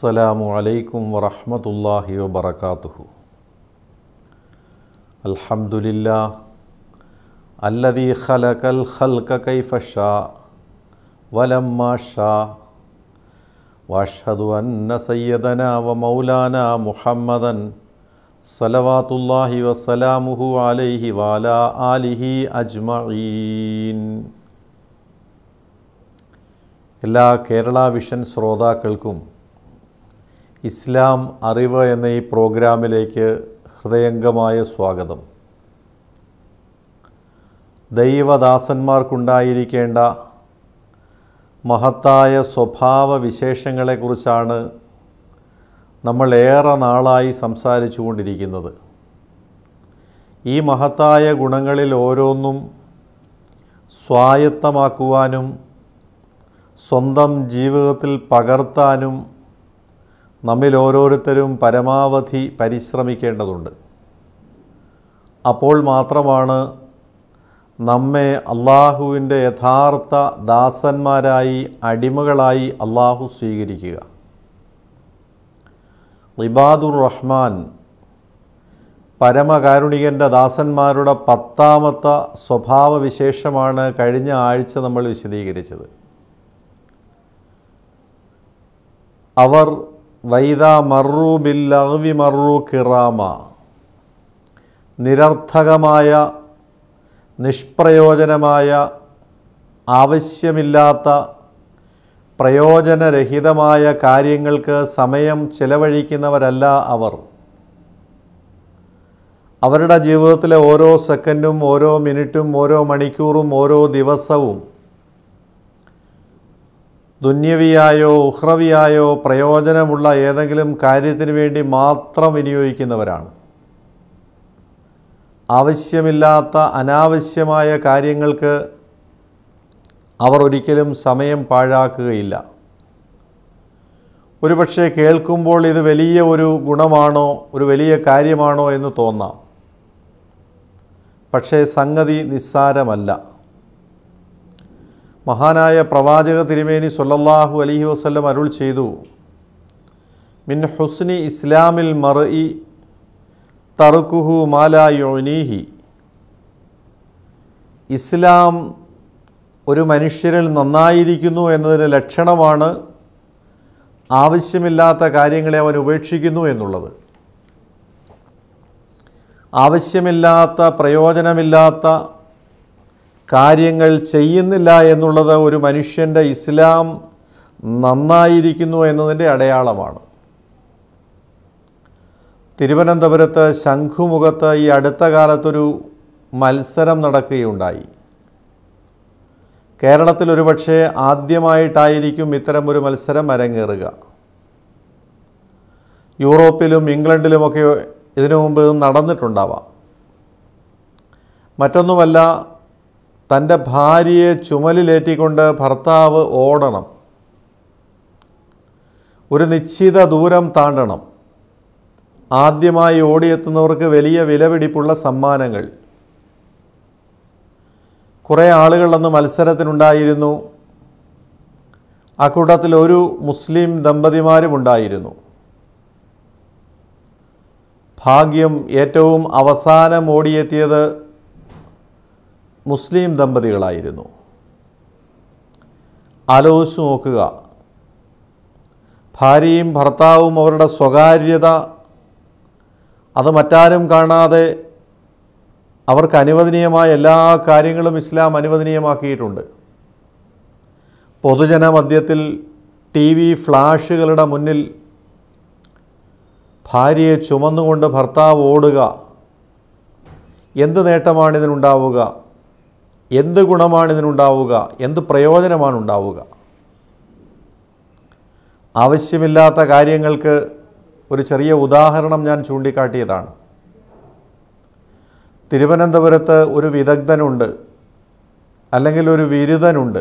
السلام عليكم ورحمة الله وبركاته الحمد لله الذي خلق الخلق كيف شاء ولما شاء واشهد ان سيدنا ومولانا محمدا صلوات الله وسلامه عليه وعلى اله اجمعين എല്ലാ കേരള വിഷൻ ശ്രോതാക്കൾക്കും ഇസ്ലാം അറിവ് എന്ന ഈ പ്രോഗ്രാമിലേക്ക് ഹൃദയംഗമായ സ്വാഗതം ദൈവദാസന്മാർക്കുണ്ടായിരിക്കേണ്ട മഹത്തായ സ്വഭാവ വിശേഷങ്ങളെക്കുറിച്ചാണ് നമ്മൾ ഏറെ നാളായി സംസാരിച്ചു കൊണ്ടിരിക്കുന്നത് ഈ മഹത്തായ ഗുണങ്ങളിൽ ഓരോന്നും സ്വായത്തമാക്കുവാനും സ്വന്തം ജീവിതത്തിൽ പകർത്താനും നമ്മിൽ ഓരോരുത്തരും പരമാവധി പരിശ്രമിക്കേണ്ടതുണ്ട് അപ്പോൾ മാത്രമാണ് നമ്മെ അള്ളാഹുവിൻ്റെ യഥാർത്ഥ ദാസന്മാരായി അടിമകളായി അള്ളാഹു സ്വീകരിക്കുക ഇബാദുർ റഹ്മാൻ പരമകാരുണികൻ്റെ ദാസന്മാരുടെ പത്താമത്തെ സ്വഭാവ വിശേഷമാണ് കഴിഞ്ഞ ആഴ്ച നമ്മൾ വിശദീകരിച്ചത് അവർ വൈദ മറു ബില്ലവി മറു കിറാമ നിരർത്ഥകമായ നിഷ്പ്രയോജനമായ ആവശ്യമില്ലാത്ത പ്രയോജനരഹിതമായ കാര്യങ്ങൾക്ക് സമയം ചിലവഴിക്കുന്നവരല്ല അവർ അവരുടെ ജീവിതത്തിലെ ഓരോ സെക്കൻഡും ഓരോ മിനിറ്റും ഓരോ മണിക്കൂറും ഓരോ ദിവസവും ദുന്യവിയായോ ഉഹ്രവിയായോ പ്രയോജനമുള്ള ഏതെങ്കിലും കാര്യത്തിന് വേണ്ടി മാത്രം വിനിയോഗിക്കുന്നവരാണ് ആവശ്യമില്ലാത്ത അനാവശ്യമായ കാര്യങ്ങൾക്ക് അവർ ഒരിക്കലും സമയം പാഴാക്കുകയില്ല ഒരുപക്ഷെ കേൾക്കുമ്പോൾ ഇത് വലിയ ഒരു ഗുണമാണോ ഒരു വലിയ കാര്യമാണോ എന്ന് തോന്നാം പക്ഷേ സംഗതി നിസ്സാരമല്ല മഹാനായ പ്രവാചക തിരുമേനി സൊല്ലല്ലാഹു അലഹി വസ്ല്ലം അരുൾ ചെയ്തു മിൻ ഹുസ്നി ഇസ്ലാമിൽ മർഇ തറുക്കുഹു മാലായോനീഹി ഇസ്ലാം ഒരു മനുഷ്യരിൽ നന്നായിരിക്കുന്നു എന്നതിന് ലക്ഷണമാണ് ആവശ്യമില്ലാത്ത കാര്യങ്ങളെ അവൻ ഉപേക്ഷിക്കുന്നു എന്നുള്ളത് ആവശ്യമില്ലാത്ത പ്രയോജനമില്ലാത്ത കാര്യങ്ങൾ ചെയ്യുന്നില്ല എന്നുള്ളത് ഒരു മനുഷ്യൻ്റെ ഇസ്ലാം നന്നായിരിക്കുന്നു എന്നതിൻ്റെ അടയാളമാണ് തിരുവനന്തപുരത്ത് ശംഖുമുഖത്ത് ഈ അടുത്ത കാലത്തൊരു മത്സരം നടക്കുകയുണ്ടായി കേരളത്തിൽ ഒരുപക്ഷെ ആദ്യമായിട്ടായിരിക്കും ഇത്തരമൊരു മത്സരം അരങ്ങേറുക യൂറോപ്പിലും ഇംഗ്ലണ്ടിലുമൊക്കെ ഇതിനു മുമ്പ് നടന്നിട്ടുണ്ടാവാം മറ്റൊന്നുമല്ല തൻ്റെ ഭാര്യയെ ചുമലിലേറ്റിക്കൊണ്ട് ഭർത്താവ് ഓടണം ഒരു നിശ്ചിത ദൂരം താണ്ടണം ആദ്യമായി ഓടിയെത്തുന്നവർക്ക് വലിയ വിലപിടിപ്പുള്ള സമ്മാനങ്ങൾ കുറേ ആളുകൾ അന്ന് മത്സരത്തിനുണ്ടായിരുന്നു അക്കൂട്ടത്തിൽ ഒരു മുസ്ലിം ദമ്പതിമാരും ഉണ്ടായിരുന്നു ഭാഗ്യം ഏറ്റവും അവസാനം ഓടിയെത്തിയത് മുസ്ലിം ദമ്പതികളായിരുന്നു ആലോചിച്ച് നോക്കുക ഭാര്യയും ഭർത്താവും അവരുടെ സ്വകാര്യത അത് മറ്റാരും കാണാതെ അവർക്ക് അനുവദനീയമായ എല്ലാ കാര്യങ്ങളും ഇസ്ലാം അനുവദനീയമാക്കിയിട്ടുണ്ട് പൊതുജന മധ്യത്തിൽ ടി വി ഫ്ലാഷുകളുടെ മുന്നിൽ ഭാര്യയെ ചുമന്നുകൊണ്ട് ഭർത്താവ് ഓടുക എന്ത് നേട്ടമാണ് ഇതിനുണ്ടാവുക എന്ത് ഗുണമാണ് ഇതിനുണ്ടാവുക എന്ത് പ്രയോജനമാണ് ഉണ്ടാവുക ആവശ്യമില്ലാത്ത കാര്യങ്ങൾക്ക് ഒരു ചെറിയ ഉദാഹരണം ഞാൻ ചൂണ്ടിക്കാട്ടിയതാണ് തിരുവനന്തപുരത്ത് ഒരു വിദഗ്ധനുണ്ട് അല്ലെങ്കിൽ ഒരു ബിരുദനുണ്ട്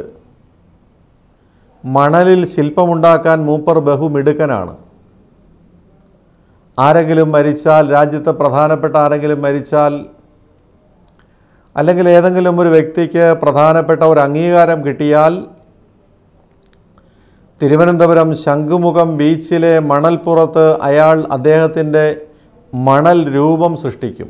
മണലിൽ ശില്പമുണ്ടാക്കാൻ മൂപ്പർ ബഹുമിടുക്കനാണ് ആരെങ്കിലും മരിച്ചാൽ രാജ്യത്തെ പ്രധാനപ്പെട്ട ആരെങ്കിലും മരിച്ചാൽ അല്ലെങ്കിൽ ഏതെങ്കിലും ഒരു വ്യക്തിക്ക് പ്രധാനപ്പെട്ട ഒരു അംഗീകാരം കിട്ടിയാൽ തിരുവനന്തപുരം ശംഖുമുഖം ബീച്ചിലെ മണൽപ്പുറത്ത് അയാൾ അദ്ദേഹത്തിൻ്റെ മണൽ രൂപം സൃഷ്ടിക്കും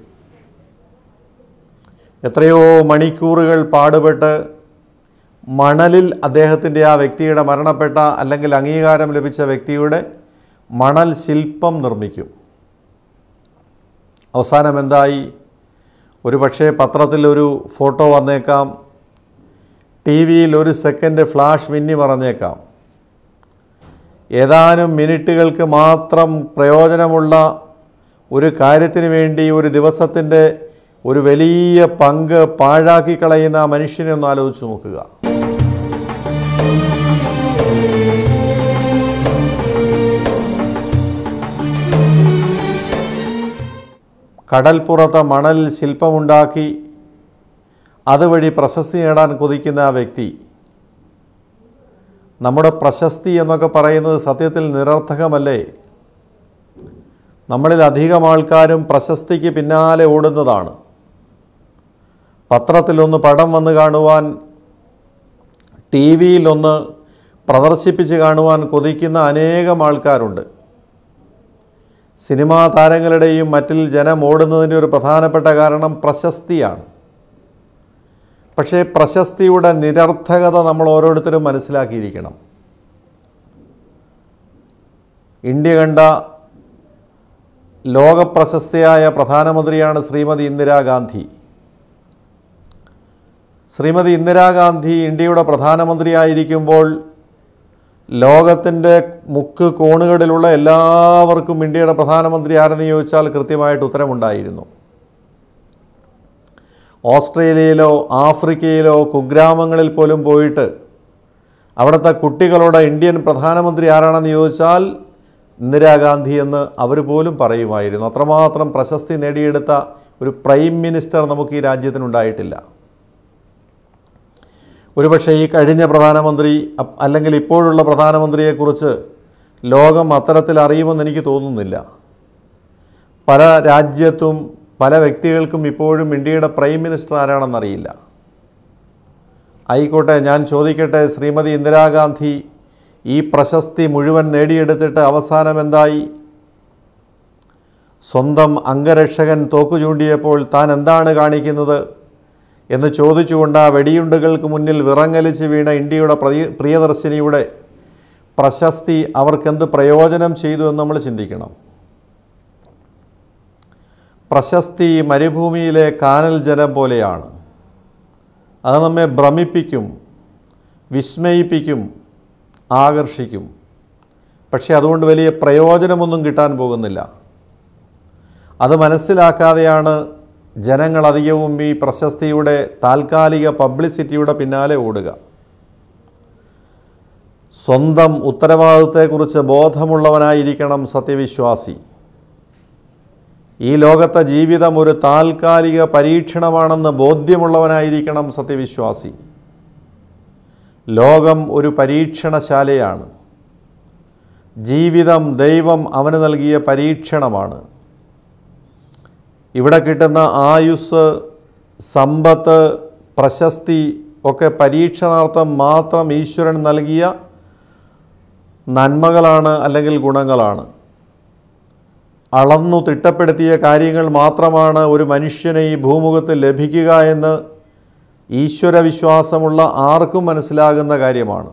എത്രയോ മണിക്കൂറുകൾ പാടുപെട്ട് മണലിൽ അദ്ദേഹത്തിൻ്റെ ആ വ്യക്തിയുടെ മരണപ്പെട്ട അല്ലെങ്കിൽ അംഗീകാരം ലഭിച്ച വ്യക്തിയുടെ മണൽ ശില്പം നിർമ്മിക്കും അവസാനം എന്തായി ഒരു പക്ഷേ പത്രത്തിൽ ഒരു ഫോട്ടോ വന്നേക്കാം ടി വിയിൽ ഒരു സെക്കൻഡ് ഫ്ലാഷ് മിന്നി മറഞ്ഞേക്കാം ഏതാനും മിനിറ്റുകൾക്ക് മാത്രം പ്രയോജനമുള്ള ഒരു കാര്യത്തിന് വേണ്ടി ഒരു ദിവസത്തിൻ്റെ ഒരു വലിയ പങ്ക് പാഴാക്കി കളയുന്ന ആ മനുഷ്യനെ ഒന്ന് ആലോചിച്ച് നോക്കുക കടൽപ്പുറത്തെ മണലിൽ ശില്പമുണ്ടാക്കി അതുവഴി പ്രശസ്തി നേടാൻ കൊതിക്കുന്ന ആ വ്യക്തി നമ്മുടെ പ്രശസ്തി എന്നൊക്കെ പറയുന്നത് സത്യത്തിൽ നിരർത്ഥകമല്ലേ നമ്മളിൽ അധികം ആൾക്കാരും പ്രശസ്തിക്ക് പിന്നാലെ ഓടുന്നതാണ് പത്രത്തിലൊന്ന് പടം വന്ന് കാണുവാൻ ടി വിയിലൊന്ന് പ്രദർശിപ്പിച്ച് കാണുവാൻ കൊതിക്കുന്ന അനേകം ആൾക്കാരുണ്ട് സിനിമാ താരങ്ങളുടെയും മറ്റിൽ ജനം ഓടുന്നതിൻ്റെ ഒരു പ്രധാനപ്പെട്ട കാരണം പ്രശസ്തിയാണ് പക്ഷേ പ്രശസ്തിയുടെ നിരർത്ഥകത നമ്മൾ ഓരോരുത്തരും മനസ്സിലാക്കിയിരിക്കണം ഇന്ത്യ കണ്ട ലോകപ്രശസ്തയായ പ്രധാനമന്ത്രിയാണ് ശ്രീമതി ഇന്ദിരാഗാന്ധി ശ്രീമതി ഇന്ദിരാഗാന്ധി ഇന്ത്യയുടെ പ്രധാനമന്ത്രിയായിരിക്കുമ്പോൾ ലോകത്തിൻ്റെ മുക്ക് കോണുകളിലുള്ള എല്ലാവർക്കും ഇന്ത്യയുടെ പ്രധാനമന്ത്രി ആരെന്ന് ചോദിച്ചാൽ കൃത്യമായിട്ട് ഉത്തരമുണ്ടായിരുന്നു ഓസ്ട്രേലിയയിലോ ആഫ്രിക്കയിലോ കുഗ്രാമങ്ങളിൽ പോലും പോയിട്ട് അവിടുത്തെ കുട്ടികളോട് ഇന്ത്യൻ പ്രധാനമന്ത്രി ആരാണെന്ന് ചോദിച്ചാൽ ഇന്ദിരാഗാന്ധി എന്ന് അവർ പോലും പറയുമായിരുന്നു അത്രമാത്രം പ്രശസ്തി നേടിയെടുത്ത ഒരു പ്രൈം മിനിസ്റ്റർ നമുക്ക് ഈ രാജ്യത്തിനുണ്ടായിട്ടില്ല ഒരുപക്ഷെ ഈ കഴിഞ്ഞ പ്രധാനമന്ത്രി അപ്പ് അല്ലെങ്കിൽ ഇപ്പോഴുള്ള പ്രധാനമന്ത്രിയെക്കുറിച്ച് ലോകം അത്തരത്തിൽ അറിയുമെന്ന് എനിക്ക് തോന്നുന്നില്ല പല രാജ്യത്തും പല വ്യക്തികൾക്കും ഇപ്പോഴും ഇന്ത്യയുടെ പ്രൈം മിനിസ്റ്റർ ആരാണെന്നറിയില്ല ആയിക്കോട്ടെ ഞാൻ ചോദിക്കട്ടെ ശ്രീമതി ഇന്ദിരാഗാന്ധി ഈ പ്രശസ്തി മുഴുവൻ നേടിയെടുത്തിട്ട് അവസാനം എന്തായി സ്വന്തം അംഗരക്ഷകൻ തോക്കു ചൂണ്ടിയപ്പോൾ താൻ എന്താണ് കാണിക്കുന്നത് എന്ന് ചോദിച്ചുകൊണ്ട് ആ വെടിയുണ്ടുകൾക്ക് മുന്നിൽ വിറങ്ങലിച്ച് വീണ ഇന്ത്യയുടെ പ്രിയ പ്രിയദർശിനിയുടെ പ്രശസ്തി അവർക്കെന്ത് പ്രയോജനം ചെയ്തു എന്ന് നമ്മൾ ചിന്തിക്കണം പ്രശസ്തി മരുഭൂമിയിലെ കാനൽ ജലം പോലെയാണ് അത് നമ്മെ ഭ്രമിപ്പിക്കും വിസ്മയിപ്പിക്കും ആകർഷിക്കും പക്ഷേ അതുകൊണ്ട് വലിയ പ്രയോജനമൊന്നും കിട്ടാൻ പോകുന്നില്ല അത് മനസ്സിലാക്കാതെയാണ് ജനങ്ങൾ അധികവും ഈ പ്രശസ്തിയുടെ താൽക്കാലിക പബ്ലിസിറ്റിയുടെ പിന്നാലെ ഓടുക സ്വന്തം ഉത്തരവാദിത്വത്തെക്കുറിച്ച് ബോധമുള്ളവനായിരിക്കണം സത്യവിശ്വാസി ഈ ലോകത്തെ ജീവിതം ഒരു താൽക്കാലിക പരീക്ഷണമാണെന്ന് ബോധ്യമുള്ളവനായിരിക്കണം സത്യവിശ്വാസി ലോകം ഒരു പരീക്ഷണശാലയാണ് ജീവിതം ദൈവം അവന് നൽകിയ പരീക്ഷണമാണ് ഇവിടെ കിട്ടുന്ന ആയുസ് സമ്പത്ത് പ്രശസ്തി ഒക്കെ പരീക്ഷണാർത്ഥം മാത്രം ഈശ്വരൻ നൽകിയ നന്മകളാണ് അല്ലെങ്കിൽ ഗുണങ്ങളാണ് അളന്നു തിട്ടപ്പെടുത്തിയ കാര്യങ്ങൾ മാത്രമാണ് ഒരു മനുഷ്യന് ഈ ഭൂമുഖത്ത് ലഭിക്കുക എന്ന് ഈശ്വരവിശ്വാസമുള്ള ആർക്കും മനസ്സിലാകുന്ന കാര്യമാണ്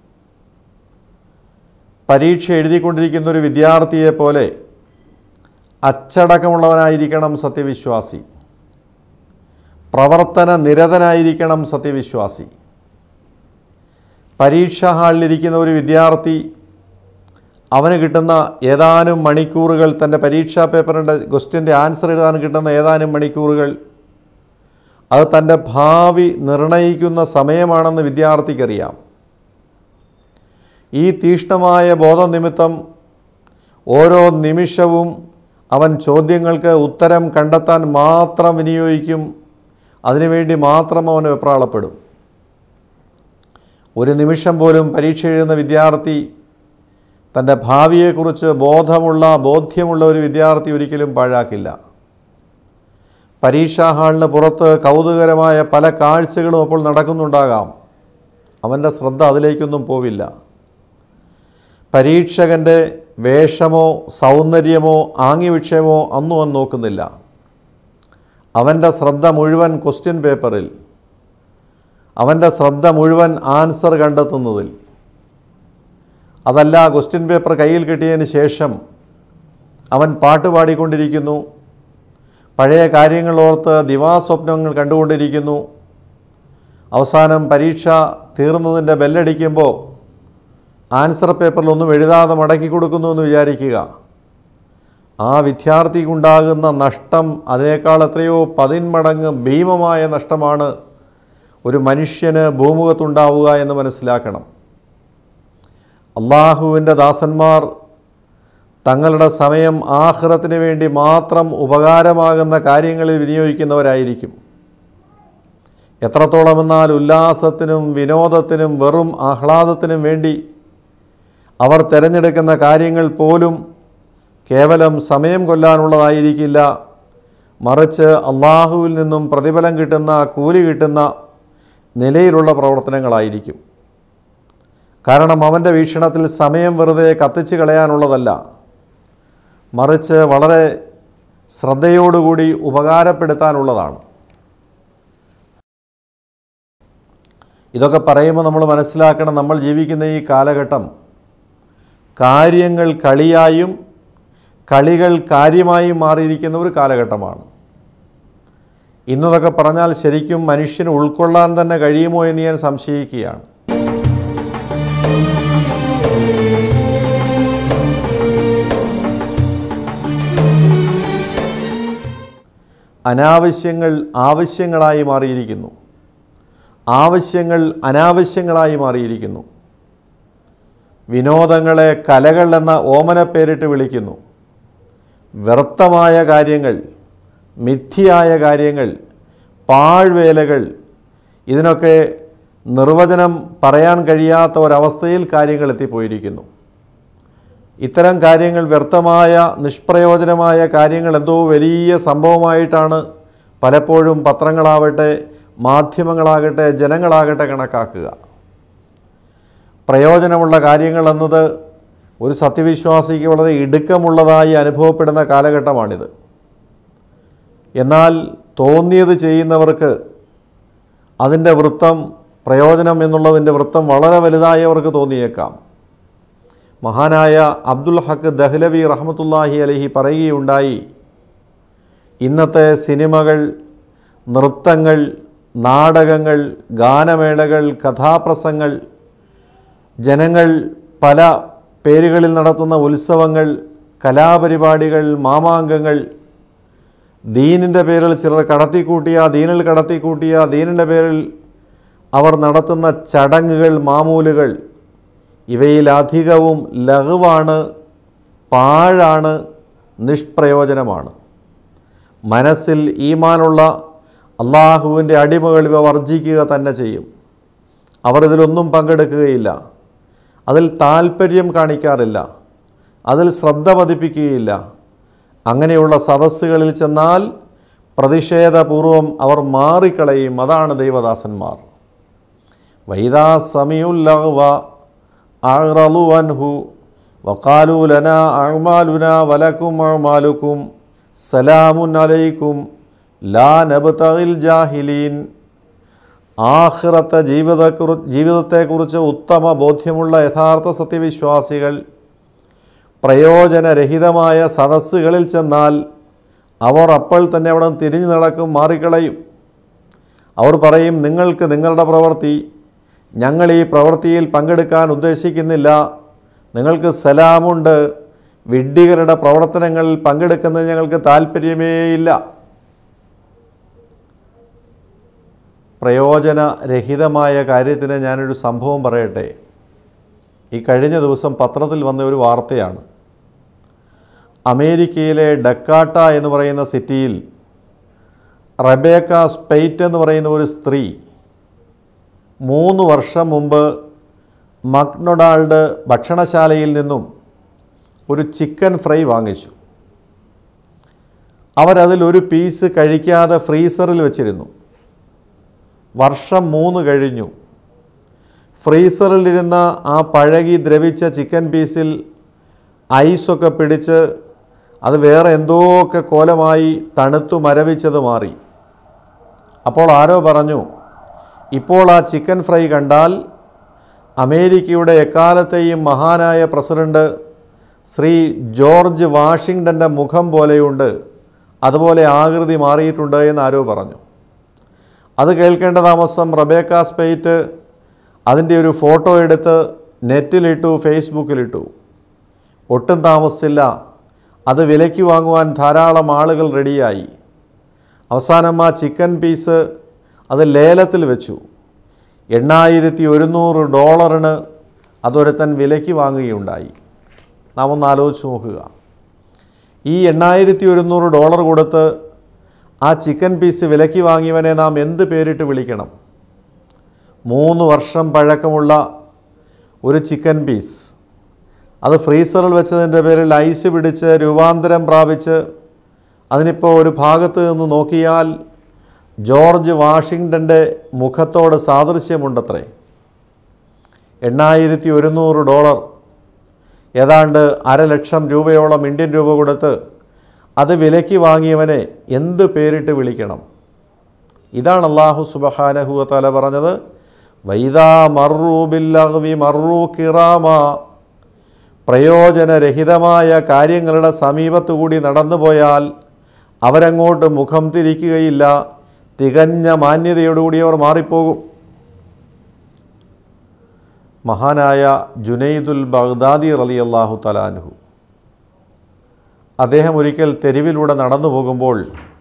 പരീക്ഷ എഴുതിക്കൊണ്ടിരിക്കുന്ന ഒരു വിദ്യാർത്ഥിയെ പോലെ അച്ചടക്കമുള്ളവനായിരിക്കണം സത്യവിശ്വാസി പ്രവർത്തന നിരതനായിരിക്കണം സത്യവിശ്വാസി പരീക്ഷാ ഹാളിലിരിക്കുന്ന ഒരു വിദ്യാർത്ഥി അവന് കിട്ടുന്ന ഏതാനും മണിക്കൂറുകൾ തൻ്റെ പരീക്ഷാ പേപ്പറിൻ്റെ ക്വസ്റ്റ്യൻ്റെ ആൻസർ എഴുതാൻ കിട്ടുന്ന ഏതാനും മണിക്കൂറുകൾ അത് തൻ്റെ ഭാവി നിർണയിക്കുന്ന സമയമാണെന്ന് വിദ്യാർത്ഥിക്കറിയാം ഈ തീഷ്ണമായ ബോധനിമിത്തം ഓരോ നിമിഷവും അവൻ ചോദ്യങ്ങൾക്ക് ഉത്തരം കണ്ടെത്താൻ മാത്രം വിനിയോഗിക്കും അതിനുവേണ്ടി മാത്രം അവൻ വെപ്രാളപ്പെടും ഒരു നിമിഷം പോലും പരീക്ഷ എഴുതുന്ന വിദ്യാർത്ഥി തൻ്റെ ഭാവിയെക്കുറിച്ച് ബോധമുള്ള ബോധ്യമുള്ള ഒരു വിദ്യാർത്ഥി ഒരിക്കലും പാഴാക്കില്ല പരീക്ഷാ ഹാളിന് പുറത്ത് കൗതുകരമായ പല കാഴ്ചകളും അപ്പോൾ നടക്കുന്നുണ്ടാകാം അവൻ്റെ ശ്രദ്ധ അതിലേക്കൊന്നും പോവില്ല പരീക്ഷകൻ്റെ വേഷമോ സൗന്ദര്യമോ ആംഗ്യവിക്ഷയമോ ഒന്നും അവൻ നോക്കുന്നില്ല അവൻ്റെ ശ്രദ്ധ മുഴുവൻ ക്വസ്റ്റ്യൻ പേപ്പറിൽ അവൻ്റെ ശ്രദ്ധ മുഴുവൻ ആൻസർ കണ്ടെത്തുന്നതിൽ അതല്ല ക്വസ്റ്റ്യൻ പേപ്പർ കയ്യിൽ കിട്ടിയതിന് ശേഷം അവൻ പാട്ട് പാടിക്കൊണ്ടിരിക്കുന്നു പഴയ കാര്യങ്ങൾ ഓർത്ത് ദിവാസ്വപ്നങ്ങൾ കണ്ടുകൊണ്ടിരിക്കുന്നു അവസാനം പരീക്ഷ തീർന്നതിൻ്റെ ബെല്ലടിക്കുമ്പോൾ ആൻസർ പേപ്പറിലൊന്നും എഴുതാതെ മടക്കി കൊടുക്കുന്നു എന്ന് വിചാരിക്കുക ആ വിദ്യാർത്ഥിക്കുണ്ടാകുന്ന നഷ്ടം അതിനേക്കാൾ എത്രയോ പതിന്മടങ്ങ് ഭീമമായ നഷ്ടമാണ് ഒരു മനുഷ്യന് ഭൂമുഖത്തുണ്ടാവുക എന്ന് മനസ്സിലാക്കണം അള്ളാഹുവിൻ്റെ ദാസന്മാർ തങ്ങളുടെ സമയം ആഹ്റത്തിന് വേണ്ടി മാത്രം ഉപകാരമാകുന്ന കാര്യങ്ങളിൽ വിനിയോഗിക്കുന്നവരായിരിക്കും എത്രത്തോളമെന്നാൽ ഉല്ലാസത്തിനും വിനോദത്തിനും വെറും ആഹ്ലാദത്തിനും വേണ്ടി അവർ തിരഞ്ഞെടുക്കുന്ന കാര്യങ്ങൾ പോലും കേവലം സമയം കൊല്ലാനുള്ളതായിരിക്കില്ല മറിച്ച് അള്ളാഹുവിൽ നിന്നും പ്രതിഫലം കിട്ടുന്ന കൂലി കിട്ടുന്ന നിലയിലുള്ള പ്രവർത്തനങ്ങളായിരിക്കും കാരണം അവൻ്റെ വീക്ഷണത്തിൽ സമയം വെറുതെ കത്തിച്ച് കളയാനുള്ളതല്ല മറിച്ച് വളരെ ശ്രദ്ധയോടുകൂടി ഉപകാരപ്പെടുത്താനുള്ളതാണ് ഇതൊക്കെ പറയുമ്പോൾ നമ്മൾ മനസ്സിലാക്കണം നമ്മൾ ജീവിക്കുന്ന ഈ കാലഘട്ടം കാര്യങ്ങൾ കളിയായും കളികൾ കാര്യമായും മാറിയിരിക്കുന്ന ഒരു കാലഘട്ടമാണ് ഇന്നതൊക്കെ പറഞ്ഞാൽ ശരിക്കും മനുഷ്യന് ഉൾക്കൊള്ളാൻ തന്നെ കഴിയുമോ എന്ന് ഞാൻ സംശയിക്കുകയാണ് അനാവശ്യങ്ങൾ ആവശ്യങ്ങളായി മാറിയിരിക്കുന്നു ആവശ്യങ്ങൾ അനാവശ്യങ്ങളായി മാറിയിരിക്കുന്നു വിനോദങ്ങളെ കലകൾ എന്ന ഓമന പേരിട്ട് വിളിക്കുന്നു വ്യർത്ഥമായ കാര്യങ്ങൾ മിഥ്യയായ കാര്യങ്ങൾ പാഴ്വേലകൾ ഇതിനൊക്കെ നിർവചനം പറയാൻ കഴിയാത്ത ഒരവസ്ഥയിൽ കാര്യങ്ങൾ എത്തിപ്പോയിരിക്കുന്നു ഇത്തരം കാര്യങ്ങൾ വ്യർത്ഥമായ നിഷ്പ്രയോജനമായ കാര്യങ്ങൾ എന്തോ വലിയ സംഭവമായിട്ടാണ് പലപ്പോഴും പത്രങ്ങളാവട്ടെ മാധ്യമങ്ങളാകട്ടെ ജനങ്ങളാകട്ടെ കണക്കാക്കുക പ്രയോജനമുള്ള കാര്യങ്ങൾ എന്നത് ഒരു സത്യവിശ്വാസിക്ക് വളരെ ഇടുക്കമുള്ളതായി അനുഭവപ്പെടുന്ന കാലഘട്ടമാണിത് എന്നാൽ തോന്നിയത് ചെയ്യുന്നവർക്ക് അതിൻ്റെ വൃത്തം പ്രയോജനം എന്നുള്ളതിൻ്റെ വൃത്തം വളരെ വലുതായി അവർക്ക് തോന്നിയേക്കാം മഹാനായ അബ്ദുൽ ഹക്ക് ദഹ്ലവി റഹ്മത്തുല്ലാഹി അലഹി പറയുകയുണ്ടായി ഇന്നത്തെ സിനിമകൾ നൃത്തങ്ങൾ നാടകങ്ങൾ ഗാനമേളകൾ കഥാപ്രസംഗങ്ങൾ ജനങ്ങൾ പല പേരുകളിൽ നടത്തുന്ന ഉത്സവങ്ങൾ കലാപരിപാടികൾ മാമാങ്കങ്ങൾ ദീനിൻ്റെ പേരിൽ ചിലർ കടത്തിക്കൂട്ടിയ ദീനിൽ കടത്തിക്കൂട്ടിയ ദീനിൻ്റെ പേരിൽ അവർ നടത്തുന്ന ചടങ്ങുകൾ മാമൂലുകൾ ഇവയിലധികവും ലഘുവാണ് പാഴാണ് നിഷ്പ്രയോജനമാണ് മനസ്സിൽ ഈമാനുള്ള അള്ളാഹുവിൻ്റെ അടിമകൾ ഇവ വർജിക്കുക തന്നെ ചെയ്യും അവർ ഇതിലൊന്നും പങ്കെടുക്കുകയില്ല അതിൽ താല്പര്യം കാണിക്കാറില്ല അതിൽ ശ്രദ്ധ പതിപ്പിക്കുകയില്ല അങ്ങനെയുള്ള സദസ്സുകളിൽ ചെന്നാൽ പ്രതിഷേധപൂർവം അവർ മാറിക്കളയും അതാണ് ദൈവദാസന്മാർ വൈദാ സമയുല്ലഹ്വ അഅ്റളു അൻഹു വഖാലു ലനാ അഅ്മാലുനാ വലക്കും അഅ്മാലുക്കും സലാമുൻ അലൈക്കും ലാ നബ്തഗിൽ ജാഹിലീൻ ആഖിറത്തെ ജീവിതക്കുറി ജീവിതത്തെക്കുറിച്ച് ഉത്തമ ബോധ്യമുള്ള യഥാർത്ഥ സത്യവിശ്വാസികൾ പ്രയോജനരഹിതമായ സദസ്സുകളിൽ ചെന്നാൽ അവർ അപ്പോൾ തന്നെ അവിടെ നിന്ന് തിരിഞ്ഞു നടക്കും മാറിക്കളയും അവർ പറയും നിങ്ങൾക്ക് നിങ്ങളുടെ പ്രവൃത്തി ഞങ്ങൾ ഈ പ്രവൃത്തിയിൽ പങ്കെടുക്കാൻ ഉദ്ദേശിക്കുന്നില്ല നിങ്ങൾക്ക് സലാമുണ്ട് വിഡ്ഢികളുടെ പ്രവർത്തനങ്ങളിൽ പങ്കെടുക്കുന്നത് ഞങ്ങൾക്ക് താല്പര്യമേയില്ല പ്രയോജനരഹിതമായ കാര്യത്തിന് ഞാനൊരു സംഭവം പറയട്ടെ ഈ കഴിഞ്ഞ ദിവസം പത്രത്തിൽ വന്ന ഒരു വാർത്തയാണ് അമേരിക്കയിലെ ഡക്കാട്ട എന്ന് പറയുന്ന സിറ്റിയിൽ റബേക്ക സ്പെയ്റ്റ് എന്ന് പറയുന്ന ഒരു സ്ത്രീ മൂന്ന് വർഷം മുമ്പ് മക്ഡൊണാൾഡ് ഭക്ഷണശാലയിൽ നിന്നും ഒരു ചിക്കൻ ഫ്രൈ വാങ്ങിച്ചു അവരതിൽ ഒരു പീസ് കഴിക്കാതെ ഫ്രീസറിൽ വെച്ചിരുന്നു വർഷം മൂന്ന് കഴിഞ്ഞു ഫ്രീസറിലിരുന്ന ആ പഴകി ദ്രവിച്ച ചിക്കൻ പീസിൽ ഐസൊക്കെ പിടിച്ച് അത് വേറെ എന്തോ ഒക്കെ കോലമായി തണുത്തു മരവിച്ചത് മാറി അപ്പോൾ ആരോ പറഞ്ഞു ഇപ്പോൾ ആ ചിക്കൻ ഫ്രൈ കണ്ടാൽ അമേരിക്കയുടെ എക്കാലത്തെയും മഹാനായ പ്രസിഡന്റ് ശ്രീ ജോർജ് വാഷിങ്ടൻ്റെ മുഖം പോലെയുണ്ട് അതുപോലെ ആകൃതി മാറിയിട്ടുണ്ട് എന്ന് ആരോ പറഞ്ഞു അത് കേൾക്കേണ്ട താമസം റബേക്ക സ്പെയ്റ്റ് അതിൻ്റെ ഒരു ഫോട്ടോ എടുത്ത് നെറ്റിലിട്ടു ഫേസ്ബുക്കിലിട്ടു ഒട്ടും താമസിച്ചില്ല അത് വിലയ്ക്ക് വാങ്ങുവാൻ ധാരാളം ആളുകൾ റെഡിയായി അവസാനം ആ ചിക്കൻ പീസ് അത് ലേലത്തിൽ വെച്ചു എണ്ണായിരത്തി ഒരുന്നൂറ് ഡോളറിന് അതൊരുത്തൻ വിലയ്ക്ക് വാങ്ങുകയുണ്ടായി നാം ഒന്ന് ആലോചിച്ച് നോക്കുക ഈ എണ്ണായിരത്തി ഒരുന്നൂറ് ഡോളർ കൊടുത്ത് ആ ചിക്കൻ പീസ് വിലയ്ക്ക് വാങ്ങിയവനെ നാം എന്ത് പേരിട്ട് വിളിക്കണം മൂന്ന് വർഷം പഴക്കമുള്ള ഒരു ചിക്കൻ പീസ് അത് ഫ്രീസറിൽ വെച്ചതിൻ്റെ പേരിൽ ഐസ് പിടിച്ച് രൂപാന്തരം പ്രാപിച്ച് അതിനിപ്പോൾ ഒരു ഭാഗത്ത് നിന്ന് നോക്കിയാൽ ജോർജ് വാഷിങ്ടൻ്റെ മുഖത്തോട് സാദൃശ്യമുണ്ടത്രേ എണ്ണായിരത്തി ഒരുന്നൂറ് ഡോളർ ഏതാണ്ട് അരലക്ഷം രൂപയോളം ഇന്ത്യൻ രൂപ കൊടുത്ത് അത് വിലയ്ക്ക് വാങ്ങിയവനെ എന്ത് പേരിട്ട് വിളിക്കണം ഇതാണ് അള്ളാഹു സുബഹാനഹുവ തല പറഞ്ഞത് വൈദാ മർറൂബില്ലഹ്വി മർറൂ കിറാമ പ്രയോജനരഹിതമായ കാര്യങ്ങളുടെ സമീപത്തുകൂടി നടന്നുപോയാൽ അവരങ്ങോട്ട് മുഖം തിരിക്കുകയില്ല തികഞ്ഞ മാന്യതയോടുകൂടി അവർ മാറിപ്പോകും മഹാനായ ജുനൈദുൽ ബഗ്ദാദി റലി അള്ളാഹു തലാൻഹു അദ്ദേഹം ഒരിക്കൽ തെരുവിലൂടെ നടന്നു പോകുമ്പോൾ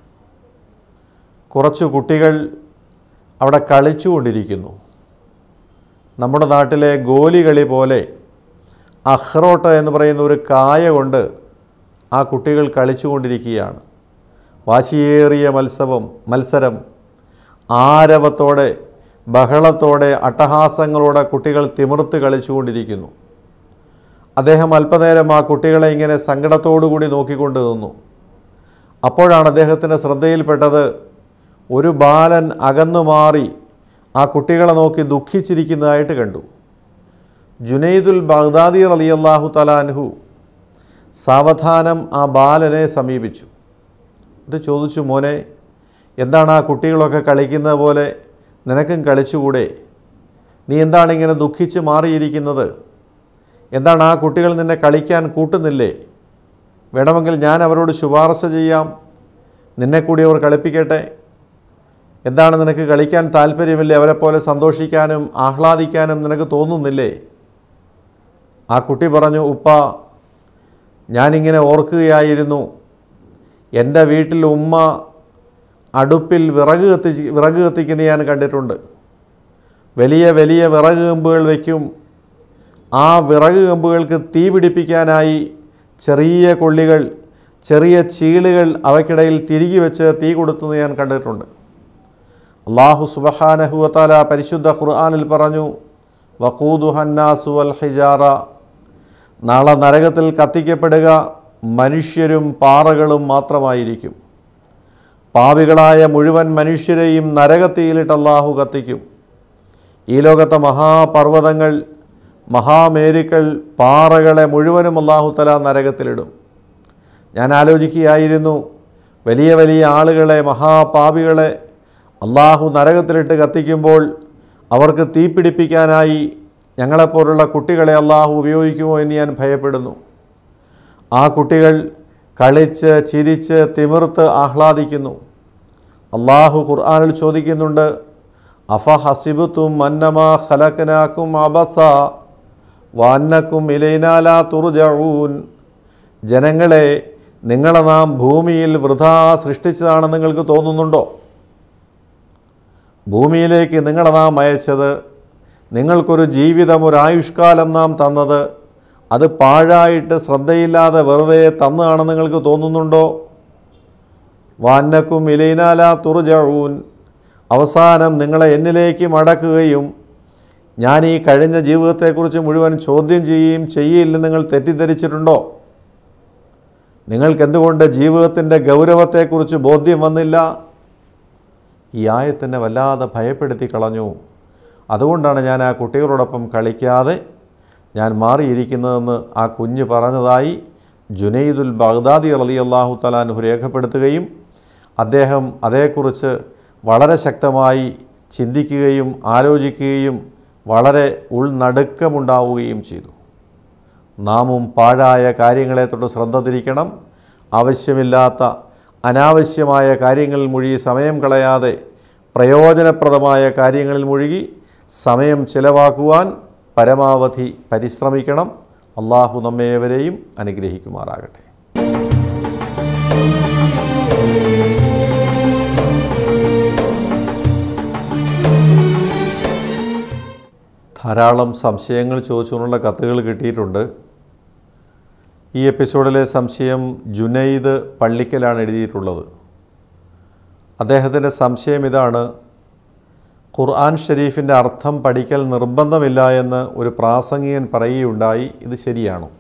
കുറച്ച് കുട്ടികൾ അവിടെ കളിച്ചുകൊണ്ടിരിക്കുന്നു നമ്മുടെ നാട്ടിലെ ഗോലി കളി പോലെ അഹ്റോട്ട് എന്ന് പറയുന്ന ഒരു കായ കൊണ്ട് ആ കുട്ടികൾ കളിച്ചുകൊണ്ടിരിക്കുകയാണ് വാശിയേറിയ മത്സവം മത്സരം ആരവത്തോടെ ബഹളത്തോടെ അട്ടഹാസങ്ങളോടെ കുട്ടികൾ തിമിർത്ത് കളിച്ചുകൊണ്ടിരിക്കുന്നു അദ്ദേഹം അല്പനേരം ആ കുട്ടികളെ ഇങ്ങനെ സങ്കടത്തോടുകൂടി നോക്കിക്കൊണ്ട് നിന്നു അപ്പോഴാണ് അദ്ദേഹത്തിൻ്റെ ശ്രദ്ധയിൽപ്പെട്ടത് ഒരു ബാലൻ അകന്നു മാറി ആ കുട്ടികളെ നോക്കി ദുഃഖിച്ചിരിക്കുന്നതായിട്ട് കണ്ടു ജുനൈദുൽ ബഗ്ദാദി റളിയല്ലാഹു തലാൻഹു സാവധാനം ആ ബാലനെ സമീപിച്ചു ഇത് ചോദിച്ചു മോനെ എന്താണ് ആ കുട്ടികളൊക്കെ കളിക്കുന്നത് പോലെ നിനക്കും കളിച്ചുകൂടെ നീ എന്താണ് ഇങ്ങനെ ദുഃഖിച്ച് മാറിയിരിക്കുന്നത് എന്താണ് ആ കുട്ടികൾ നിന്നെ കളിക്കാൻ കൂട്ടുന്നില്ലേ വേണമെങ്കിൽ ഞാൻ അവരോട് ശുപാർശ ചെയ്യാം നിന്നെ കൂടി അവർ കളിപ്പിക്കട്ടെ എന്താണ് നിനക്ക് കളിക്കാൻ താല്പര്യമില്ലേ അവരെ പോലെ സന്തോഷിക്കാനും ആഹ്ലാദിക്കാനും നിനക്ക് തോന്നുന്നില്ലേ ആ കുട്ടി പറഞ്ഞു ഉപ്പ ഞാനിങ്ങനെ ഓർക്കുകയായിരുന്നു എൻ്റെ വീട്ടിൽ ഉമ്മ അടുപ്പിൽ വിറക് കത്തിച്ച് വിറക് കത്തിക്കുന്ന ഞാൻ കണ്ടിട്ടുണ്ട് വലിയ വലിയ വിറക് കമ്പുകൾ വയ്ക്കും ആ വിറക് കമ്പുകൾക്ക് തീ പിടിപ്പിക്കാനായി ചെറിയ കൊള്ളികൾ ചെറിയ ചീളുകൾ അവയ്ക്കിടയിൽ തിരികെ വെച്ച് തീ കൊടുത്തുന്നത് ഞാൻ കണ്ടിട്ടുണ്ട് അള്ളാഹു സുബഹാനഹുവത്താല പരിശുദ്ധ ഖുർആാനിൽ പറഞ്ഞു വഖൂദു ഹന്നാസു വൽ ഹിജാറ നാളെ നരകത്തിൽ കത്തിക്കപ്പെടുക മനുഷ്യരും പാറകളും മാത്രമായിരിക്കും പാവികളായ മുഴുവൻ മനുഷ്യരെയും നരകത്തിയിലിട്ട് അള്ളാഹു കത്തിക്കും ഈ ലോകത്തെ മഹാപർവ്വതങ്ങൾ മഹാമേരുക്കൾ പാറകളെ മുഴുവനും അള്ളാഹു തല നരകത്തിലിടും ഞാൻ ആലോചിക്കുകയായിരുന്നു വലിയ വലിയ ആളുകളെ മഹാപാപികളെ അള്ളാഹു നരകത്തിലിട്ട് കത്തിക്കുമ്പോൾ അവർക്ക് തീ പിടിപ്പിക്കാനായി ഞങ്ങളെപ്പോലുള്ള കുട്ടികളെ അള്ളാഹു ഉപയോഗിക്കുമോ എന്ന് ഞാൻ ഭയപ്പെടുന്നു ആ കുട്ടികൾ കളിച്ച് ചിരിച്ച് തിമിർത്ത് ആഹ്ലാദിക്കുന്നു അള്ളാഹു ഖുർആാനിൽ ചോദിക്കുന്നുണ്ട് അഫ ഹസിബുത്തും അന്നമാ ഖലക്കനാക്കും അബസ വാന്നക്കും ഇലൈനാല തുർജഊൻ ജനങ്ങളെ നിങ്ങളെ നാം ഭൂമിയിൽ വൃഥാ സൃഷ്ടിച്ചതാണെന്ന് നിങ്ങൾക്ക് തോന്നുന്നുണ്ടോ ഭൂമിയിലേക്ക് നിങ്ങളെ നാം അയച്ചത് നിങ്ങൾക്കൊരു ജീവിതം ഒരു ആയുഷ്കാലം നാം തന്നത് അത് പാഴായിട്ട് ശ്രദ്ധയില്ലാതെ വെറുതെ തന്നതാണെന്ന് നിങ്ങൾക്ക് തോന്നുന്നുണ്ടോ വാന്നക്കും ഇലൈനാല തുർജഊൻ അവസാനം നിങ്ങളെ എന്നിലേക്ക് മടക്കുകയും ഞാൻ ഈ കഴിഞ്ഞ ജീവിതത്തെക്കുറിച്ച് മുഴുവൻ ചോദ്യം ചെയ്യുകയും ചെയ്യില്ലെന്ന് നിങ്ങൾ തെറ്റിദ്ധരിച്ചിട്ടുണ്ടോ നിങ്ങൾക്കെന്തുകൊണ്ട് ജീവിതത്തിൻ്റെ ഗൗരവത്തെക്കുറിച്ച് ബോധ്യം വന്നില്ല ഈ ആയത്തിനെ വല്ലാതെ ഭയപ്പെടുത്തി കളഞ്ഞു അതുകൊണ്ടാണ് ഞാൻ ആ കുട്ടികളോടൊപ്പം കളിക്കാതെ ഞാൻ മാറിയിരിക്കുന്നതെന്ന് ആ കുഞ്ഞ് പറഞ്ഞതായി ജുനൈദുൽ ബഗ്ദാദി റലി അള്ളാഹു തലാൻഹു രേഖപ്പെടുത്തുകയും അദ്ദേഹം അതേക്കുറിച്ച് വളരെ ശക്തമായി ചിന്തിക്കുകയും ആലോചിക്കുകയും വളരെ ഉൾനടുക്കമുണ്ടാവുകയും ചെയ്തു നാമും പാഴായ കാര്യങ്ങളെ തൊട്ട് ശ്രദ്ധ തിരിക്കണം ആവശ്യമില്ലാത്ത അനാവശ്യമായ കാര്യങ്ങളിൽ മുഴുകി സമയം കളയാതെ പ്രയോജനപ്രദമായ കാര്യങ്ങളിൽ മുഴുകി സമയം ചിലവാക്കുവാൻ പരമാവധി പരിശ്രമിക്കണം അള്ളാഹു നമ്മേവരെയും അനുഗ്രഹിക്കുമാറാകട്ടെ ധാരാളം സംശയങ്ങൾ ചോദിച്ചുകൊണ്ടുള്ള കത്തുകൾ കിട്ടിയിട്ടുണ്ട് ഈ എപ്പിസോഡിലെ സംശയം ജുനൈദ് പള്ളിക്കലാണ് എഴുതിയിട്ടുള്ളത് അദ്ദേഹത്തിൻ്റെ സംശയം ഇതാണ് ഖുർആൻ ഷരീഫിൻ്റെ അർത്ഥം പഠിക്കൽ നിർബന്ധമില്ല എന്ന് ഒരു പ്രാസംഗികൻ പറയുകയുണ്ടായി ഇത് ശരിയാണോ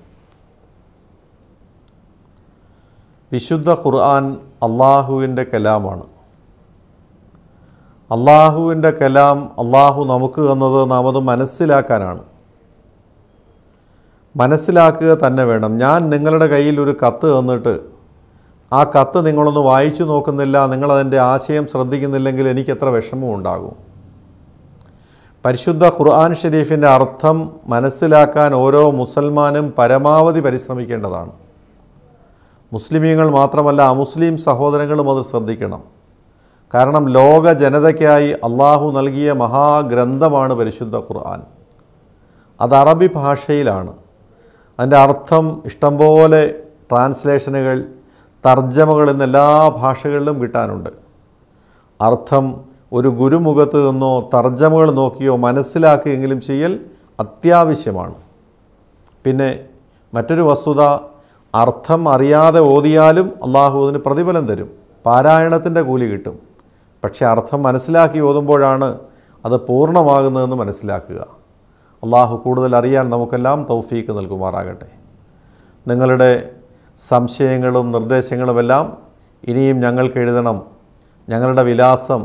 വിശുദ്ധ ഖുർആൻ അള്ളാഹുവിൻ്റെ കലാമാണ് അള്ളാഹുവിൻ്റെ കലാം അള്ളാഹു നമുക്ക് തന്നത് നാം അത് മനസ്സിലാക്കാനാണ് മനസ്സിലാക്കുക തന്നെ വേണം ഞാൻ നിങ്ങളുടെ കയ്യിൽ ഒരു കത്ത് തന്നിട്ട് ആ കത്ത് നിങ്ങളൊന്ന് വായിച്ചു നോക്കുന്നില്ല നിങ്ങളതിൻ്റെ ആശയം ശ്രദ്ധിക്കുന്നില്ലെങ്കിൽ എനിക്ക് എത്ര വിഷമം ഉണ്ടാകും പരിശുദ്ധ ഖുർആൻ ഷരീഫിൻ്റെ അർത്ഥം മനസ്സിലാക്കാൻ ഓരോ മുസൽമാനും പരമാവധി പരിശ്രമിക്കേണ്ടതാണ് മുസ്ലിമീങ്ങൾ മാത്രമല്ല അമുസ്ലിം സഹോദരങ്ങളും അത് ശ്രദ്ധിക്കണം കാരണം ലോക ജനതയ്ക്കായി അള്ളാഹു നൽകിയ മഹാഗ്രന്ഥമാണ് പരിശുദ്ധ ഖുർആൻ അത് അറബി ഭാഷയിലാണ് അതിൻ്റെ അർത്ഥം ഇഷ്ടംപോലെ ട്രാൻസ്ലേഷനുകൾ തർജ്ജമകൾ എന്ന എല്ലാ ഭാഷകളിലും കിട്ടാനുണ്ട് അർത്ഥം ഒരു ഗുരുമുഖത്ത് നിന്നോ തർജ്ജമകൾ നോക്കിയോ മനസ്സിലാക്കുകയെങ്കിലും ചെയ്യൽ അത്യാവശ്യമാണ് പിന്നെ മറ്റൊരു വസ്തുത അർത്ഥം അറിയാതെ ഓതിയാലും അള്ളാഹു അതിന് പ്രതിഫലം തരും പാരായണത്തിൻ്റെ കൂലി കിട്ടും പക്ഷേ അർത്ഥം മനസ്സിലാക്കി ഓതുമ്പോഴാണ് അത് പൂർണ്ണമാകുന്നതെന്ന് മനസ്സിലാക്കുക അള്ളാഹു കൂടുതൽ അറിയാൻ നമുക്കെല്ലാം തൗഫീക്ക് നൽകുമാറാകട്ടെ നിങ്ങളുടെ സംശയങ്ങളും നിർദ്ദേശങ്ങളുമെല്ലാം ഇനിയും ഞങ്ങൾക്ക് എഴുതണം ഞങ്ങളുടെ വിലാസം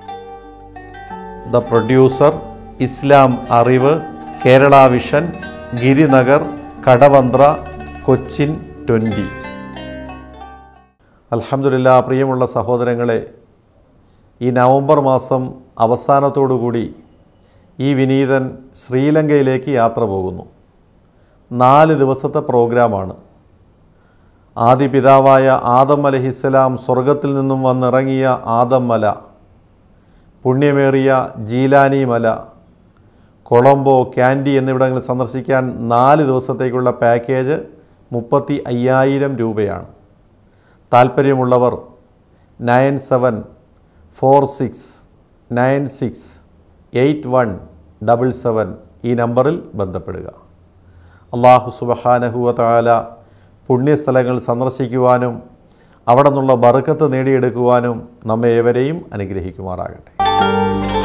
ദ പ്രൊഡ്യൂസർ ഇസ്ലാം അറിവ് കേരള വിഷൻ ഗിരിനഗർ കടവന്ത്ര കൊച്ചിൻ ട്വൻ്റി അൽഹംദുലില്ല പ്രിയമുള്ള സഹോദരങ്ങളെ ഈ നവംബർ മാസം അവസാനത്തോടുകൂടി ഈ വിനീതൻ ശ്രീലങ്കയിലേക്ക് യാത്ര പോകുന്നു നാല് ദിവസത്തെ പ്രോഗ്രാമാണ് ആദി പിതാവായ ആദം അലഹിസ്സലാം സ്വർഗത്തിൽ നിന്നും വന്നിറങ്ങിയ ആദം മല പുണ്യമേറിയ ജീലാനി മല കൊളംബോ ക്യാൻഡി എന്നിവിടങ്ങൾ സന്ദർശിക്കാൻ നാല് ദിവസത്തേക്കുള്ള പാക്കേജ് മുപ്പത്തി അയ്യായിരം രൂപയാണ് താല്പര്യമുള്ളവർ nine seven four six nine six eight one double seven ഈ നമ്പറിൽ ബന്ധപ്പെടുക അള്ളാഹു സുബഹാനഹുവ താല പുണ്യസ്ഥലങ്ങൾ സന്ദർശിക്കുവാനും അവിടെ നിന്നുള്ള ബറുക്കത്ത് നേടിയെടുക്കുവാനും നമ്മെ ഏവരെയും അനുഗ്രഹിക്കുമാറാകട്ടെ